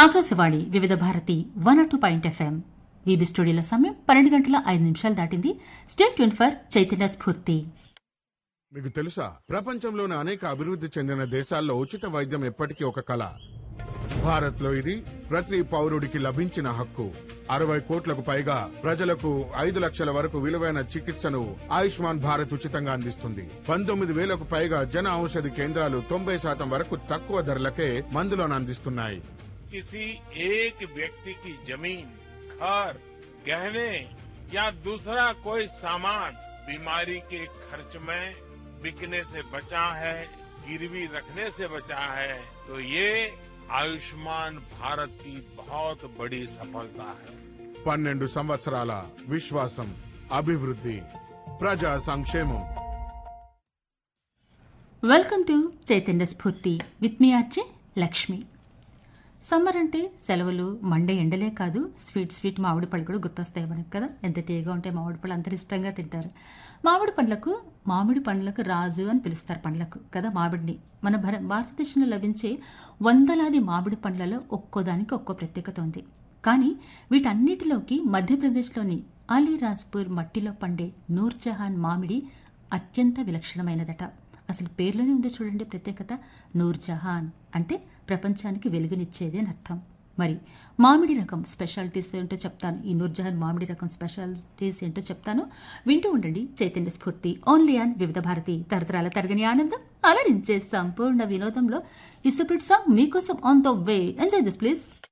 Akashvani Vividh Bharati one two point FM VB స్టూడియోలో సమయం పన్నెండు గంటల ఐదు నిమిషాలు దాటింది స్టేట్ ట్వంటీ ఫర్ చైతన్య స్ఫూర్తి మీకు తెలుసా ప్రపంచంలోని అనేక అభివృద్ధి చెందిన దేశాల్లో ఉచిత వైద్యం ఎప్పటికీ ఒక కళ భారత్లో ఇది ప్రతి పౌరుడికి లభించిన హక్కు అరవై కోట్లకు పైగా ప్రజలకు ఐదు లక్షల వరకు విలువైన చికిత్సను ఆయుష్మాన్ భారత్ ఉచితంగా అందిస్తుంది పంతొమ్మిది వేలకు పైగా జన ఔషధి కేంద్రాలు తొంభై శాతం వరకు తక్కువ ధరలకే మందులను అందిస్తున్నాయి किसी एक व्यक्ति की जमीन घर गहने या दूसरा कोई सामान बीमारी के खर्च में बिकने से बचा है गिरवी रखने से बचा है तो ये आयुष्मान भारत की बहुत बड़ी सफलता है పన్నెండు సంవత్సరాల విశ్వాసం అభివృద్ధి ప్రజా సంక్షేమం welcome to Chaitanya Spoorthi with me RJ Lakshmi summer అంటే సెలవులు మండే ఎండలే కాదు స్వీట్ స్వీట్ మామిడి పళ్ళు కూడా గుర్తొస్తాయి మనకు కదా ఎంత తీయగా ఉంటే మామిడి పళ్ళు అందరు ఇష్టంగా తింటారు మామిడి పండ్లకు మామిడి పండ్లకు రాజు అని పిలుస్తారు పండ్లకు కదా మామిడిని మన భర భారతదేశంలో లభించే వందలాది మామిడి పండ్లలో ఒక్కోదానికి ఒక్కో ప్రత్యేకత ఉంది కానీ వీటన్నిటిలోకి మధ్యప్రదేశ్లోని అలీరాజ్పూర్ మట్టిలో పండే నూర్జహాన్ మామిడి అత్యంత విలక్షణమైనదట అసలు పేర్లోనే ఉంది చూడండి ప్రత్యేకత నూర్జహాన్ అంటే ప్రపంచానికి వెలుగునిచ్చేది అని అర్థం మరి మామిడి రకం స్పెషాలిటీస్ ఏంటో చెప్తాను ఈ నూర్జహాన్ మామిడి రకం స్పెషాలిటీస్ ఏంటో చెప్తాను వింటూ ఉండండి చైతన్య స్ఫూర్తి ఓన్లీ ఆన్ వివిధ భారతి తరతరాల తరగని ఆనందం అలరించే సంపూర్ణ వినోదంలో ఈ సూపర్ సాంగ్ మీకోసం on the way enjoy this please